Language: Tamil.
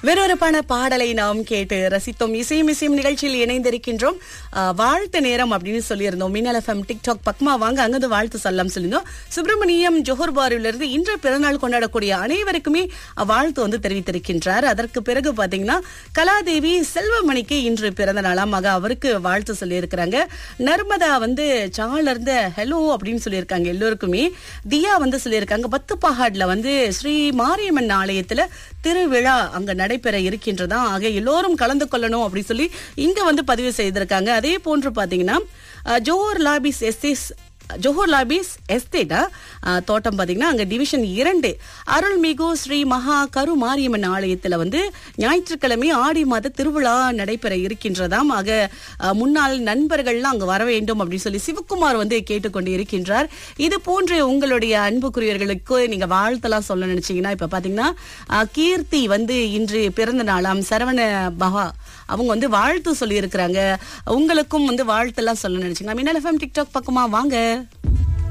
விறுவிறுப்பான பாடலை நாம் கேட்டு ரசித்தோம் இசையும் இசையும் நிகழ்ச்சியில் இணைந்திருக்கின்றோம் ஆஹ், வாழ்த்து நேரம் அப்படின்னு சொல்லியிருந்தோம் மின்னல் எஃப்எம் டிக்டாக் பக்மா வாங்க அங்கிருந்து வாழ்த்து சொல்லலாம் சொல்லியிருந்தோம் சுப்பிரமணியம் ஜோஹர் பாரிலிருந்து இன்று பிறநாள் கொண்டாடக்கூடிய அனைவருக்குமே அஹ், வாழ்த்து வந்து தெரிவித்திருக்கின்றார் அதற்கு பிறகு பாத்தீங்கன்னா கலாதேவி செல்வமணிக்கு இன்று பிறந்த நாளாம் ஆக அவருக்கு வாழ்த்து சொல்லியிருக்கிறாங்க நர்மதா வந்து சால இருந்து ஹலோ அப்படின்னு சொல்லியிருக்காங்க எல்லோருக்குமே தியா வந்து சொல்லியிருக்காங்க பத்து பஹாட்ல வந்து ஸ்ரீ மாரியம்மன் ஆலயத்துல திருவிழா அங்க நடைபெற இருக்கின்றதா ஆக எல்லோரும் கலந்து கொள்ளணும் அப்படி சொல்லி இங்க வந்து பதிவு செய்திருக்காங்க அதே போன்று பாத்தீங்கன்னா அஹ், ஜோஹர் லாபிஸ் எஸ்டிஸ் ஜோஹர் லாபிஸ் எஸ்டேட்டா அஹ், தோட்டம் பாத்தீங்கன்னா அங்க டிவிஷன் இரண்டு அருள்மிகு ஸ்ரீ மகா கரு மாரியம்மன் ஆலயத்துல வந்து ஞாயிற்றுக்கிழமை ஆடி மாத திருவிழா நடைபெற இருக்கின்றதாம் ஆக அஹ், முன்னாள் நண்பர்கள்லாம் அங்க வர வேண்டும் அப்படின்னு சொல்லி சிவகுமார் வந்து கேட்டுக்கொண்டு இருக்கின்றார் இது போன்று உங்களுடைய அன்புக்குரியவர்களுக்கு நீங்க வாழ்த்தெல்லாம் சொல்ல நினைச்சீங்கன்னா இப்ப பாத்தீங்கன்னா அஹ், கீர்த்தி வந்து இன்று பிறந்த நாளாம் சரவண பவா அவங்க வந்து வாழ்த்து சொல்லி இருக்கிறாங்க உங்களுக்கும் வந்து வாழ்த்தெல்லாம் சொல்ல நினைச்சீங்கன்னா மின்னல் எஃப்எம் டிக்டாக் பக்கமா வாங்க